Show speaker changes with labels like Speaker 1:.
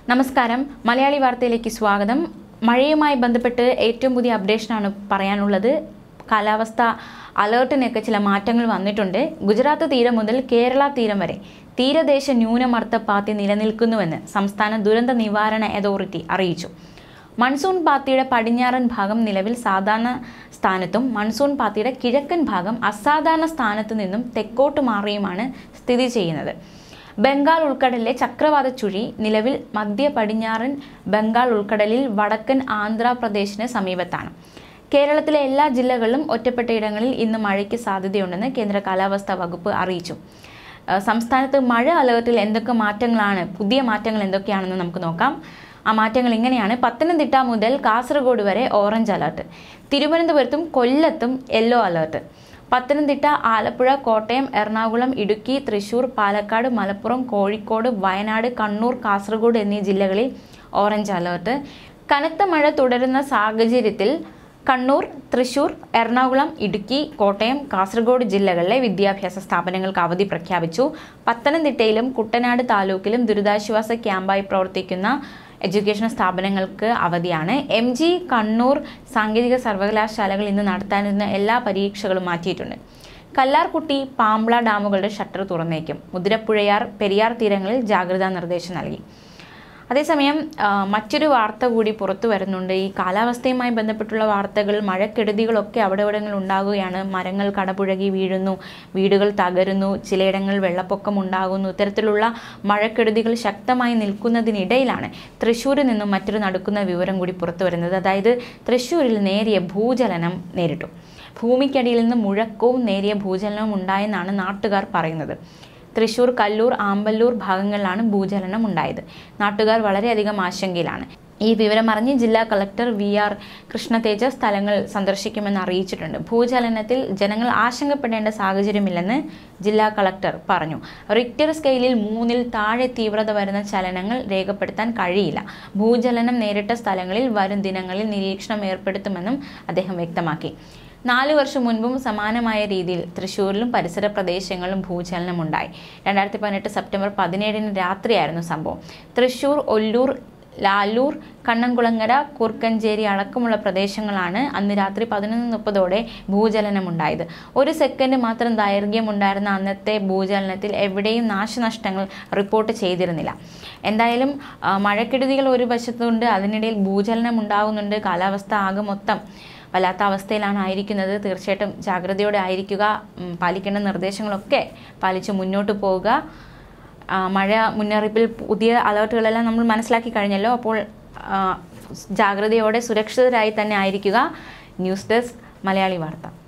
Speaker 1: നമസ്കാരം മലയാളി വാർത്തയിലേക്ക് സ്വാഗതം മഴയുമായി ബന്ധപ്പെട്ട് ഏറ്റവും പുതിയ അപ്ഡേഷനാണ് പറയാനുള്ളത് കാലാവസ്ഥ അലേർട്ടിനൊക്കെ ചില മാറ്റങ്ങൾ വന്നിട്ടുണ്ട് ഗുജറാത്ത് തീരം മുതൽ കേരള തീരം വരെ തീരദേശ ന്യൂനമർദ്ദ പാത്തി നിലനിൽക്കുന്നുവെന്ന് സംസ്ഥാന ദുരന്ത നിവാരണ അതോറിറ്റി അറിയിച്ചു മൺസൂൺ പാത്തിയുടെ പടിഞ്ഞാറൻ ഭാഗം നിലവിൽ സാധാരണ സ്ഥാനത്തും മൺസൂൺ പാത്തിയുടെ കിഴക്കൻ ഭാഗം അസാധാരണ സ്ഥാനത്തു നിന്നും തെക്കോട്ട് മാറിയുമാണ് സ്ഥിതി ചെയ്യുന്നത് ബംഗാൾ ഉൾക്കടലിലെ ചക്രവാത ചുഴി നിലവിൽ മധ്യ പടിഞ്ഞാറൻ ബംഗാൾ ഉൾക്കടലിൽ വടക്കൻ ആന്ധ്രാപ്രദേശിന് സമീപത്താണ് കേരളത്തിലെ എല്ലാ ജില്ലകളിലും ഒറ്റപ്പെട്ട ഇടങ്ങളിൽ ഇന്ന് മഴയ്ക്ക് സാധ്യതയുണ്ടെന്ന് കേന്ദ്ര കാലാവസ്ഥാ വകുപ്പ് അറിയിച്ചു ഏഹ് സംസ്ഥാനത്ത് മഴ അലേർട്ടിൽ എന്തൊക്കെ മാറ്റങ്ങളാണ് പുതിയ മാറ്റങ്ങൾ എന്തൊക്കെയാണെന്ന് നമുക്ക് നോക്കാം ആ മാറ്റങ്ങൾ ഇങ്ങനെയാണ് പത്തനംതിട്ട മുതൽ കാസർഗോഡ് വരെ ഓറഞ്ച് അലേർട്ട് തിരുവനന്തപുരത്തും കൊല്ലത്തും യെല്ലോ അലേർട്ട് പത്തനംതിട്ട ആലപ്പുഴ കോട്ടയം എറണാകുളം ഇടുക്കി തൃശൂർ പാലക്കാട് മലപ്പുറം കോഴിക്കോട് വയനാട് കണ്ണൂർ കാസർഗോഡ് എന്നീ ജില്ലകളിൽ ഓറഞ്ച് അലേർട്ട് കനത്ത മഴ തുടരുന്ന സാഹചര്യത്തിൽ കണ്ണൂർ തൃശൂർ എറണാകുളം ഇടുക്കി കോട്ടയം കാസർഗോഡ് ജില്ലകളിലെ വിദ്യാഭ്യാസ സ്ഥാപനങ്ങൾക്ക് അവധി പ്രഖ്യാപിച്ചു പത്തനംതിട്ടയിലും കുട്ടനാട് താലൂക്കിലും ദുരിതാശ്വാസ ക്യാമ്പായി പ്രവർത്തിക്കുന്ന എഡ്യൂക്കേഷൻ സ്ഥാപനങ്ങൾക്ക് അവധിയാണ് എം ജി കണ്ണൂർ സാങ്കേതിക സർവകലാശാലകൾ ഇന്ന് നടത്താനിരുന്ന എല്ലാ പരീക്ഷകളും മാറ്റിയിട്ടുണ്ട് കല്ലാർകുട്ടി പാമ്പ്ള ഡാമുകളുടെ ഷട്ടർ തുറന്നേക്കും മുതിരപ്പുഴയാർ പെരിയാർ തീരങ്ങളിൽ ജാഗ്രതാ നിർദ്ദേശം നൽകി അതേസമയം ആ, മറ്റൊരു വാർത്ത കൂടി പുറത്തു വരുന്നുണ്ട് ഈ കാലാവസ്ഥയുമായി ബന്ധപ്പെട്ടുള്ള വാർത്തകൾ മഴക്കെടുതികളൊക്കെ അവിടെ ഇവിടങ്ങളിൽ ഉണ്ടാകുകയാണ് മരങ്ങൾ കടപുഴകി വീഴുന്നു വീടുകൾ തകരുന്നു ചിലയിടങ്ങളിൽ വെള്ളപ്പൊക്കം ഉണ്ടാകുന്നു ഇത്തരത്തിലുള്ള മഴക്കെടുതികൾ ശക്തമായി നിൽക്കുന്നതിനിടയിലാണ് തൃശ്ശൂരിൽ നിന്നും മറ്റൊരു നടക്കുന്ന വിവരം കൂടി പുറത്തു വരുന്നത് അതായത് തൃശ്ശൂരിൽ നേരിയ ഭൂചലനം നേരിട്ടു ഭൂമിക്കടിയിൽ നിന്ന് മുഴക്കവും നേരിയ ഭൂചലനവും ഉണ്ടായെന്നാണ് നാട്ടുകാർ പറയുന്നത് തൃശൂർ കല്ലൂർ ആമ്പല്ലൂർ ഭാഗങ്ങളിലാണ് ഭൂചലനം ഉണ്ടായത് നാട്ടുകാർ വളരെയധികം ആശങ്കയിലാണ് ഈ വിവരം അറിഞ്ഞ് ജില്ലാ കളക്ടർ വി ആർ കൃഷ്ണതേജ സ്ഥലങ്ങൾ സന്ദർശിക്കുമെന്ന് അറിയിച്ചിട്ടുണ്ട് ഭൂചലനത്തിൽ ജനങ്ങൾ ആശങ്കപ്പെടേണ്ട സാഹചര്യമില്ലെന്ന് ജില്ലാ കളക്ടർ പറഞ്ഞു റിക്ടർ സ്കെയിലിൽ മൂന്നിൽ താഴെ തീവ്രത വരുന്ന ചലനങ്ങൾ രേഖപ്പെടുത്താൻ കഴിയില്ല ഭൂചലനം നേരിട്ട സ്ഥലങ്ങളിൽ വരും ദിനങ്ങളിൽ നിരീക്ഷണം ഏർപ്പെടുത്തുമെന്നും അദ്ദേഹം വ്യക്തമാക്കി നാല് വർഷം മുൻപും സമാനമായ രീതിയിൽ തൃശ്ശൂരിലും പരിസര പ്രദേശങ്ങളിലും ഭൂചലനം ഉണ്ടായി രണ്ടായിരത്തി പതിനെട്ട് സെപ്റ്റംബർ പതിനേഴിന് രാത്രിയായിരുന്നു സംഭവം തൃശ്ശൂർ ഒല്ലൂർ ലാലൂർ കണ്ണംകുളങ്ങര കൂർക്കഞ്ചേരി അടക്കമുള്ള പ്രദേശങ്ങളാണ് അന്ന് രാത്രി പതിനൊന്ന് മുപ്പതോടെ ഭൂചലനമുണ്ടായത് ഒരു സെക്കൻഡ് മാത്രം ദൈർഘ്യമുണ്ടായിരുന്ന അന്നത്തെ ഭൂചലനത്തിൽ എവിടെയും നാശനഷ്ടങ്ങൾ റിപ്പോർട്ട് ചെയ്തിരുന്നില്ല എന്തായാലും ആ, മഴക്കെടുതികൾ ഒരു വശത്തുണ്ട് അതിനിടയിൽ ഭൂചലനം ഉണ്ടാകുന്നുണ്ട് കാലാവസ്ഥ ആകെ മൊത്തം വല്ലാത്ത അവസ്ഥയിലാണ് ആയിരിക്കുന്നത് തീർച്ചയായിട്ടും ജാഗ്രതയോടെ ആയിരിക്കുക ഉം, പാലിക്കേണ്ട നിർദ്ദേശങ്ങളൊക്കെ പാലിച്ച് മുന്നോട്ട് പോവുക ആ, മഴ മുന്നറിയിപ്പിൽ പുതിയ അലേർട്ടുകളെല്ലാം നമ്മൾ മനസ്സിലാക്കി കഴിഞ്ഞല്ലോ അപ്പോൾ ആ, ജാഗ്രതയോടെ സുരക്ഷിതരായി തന്നെ ആയിരിക്കുക ന്യൂസ് ഡെസ്ക് മലയാളി വാർത്ത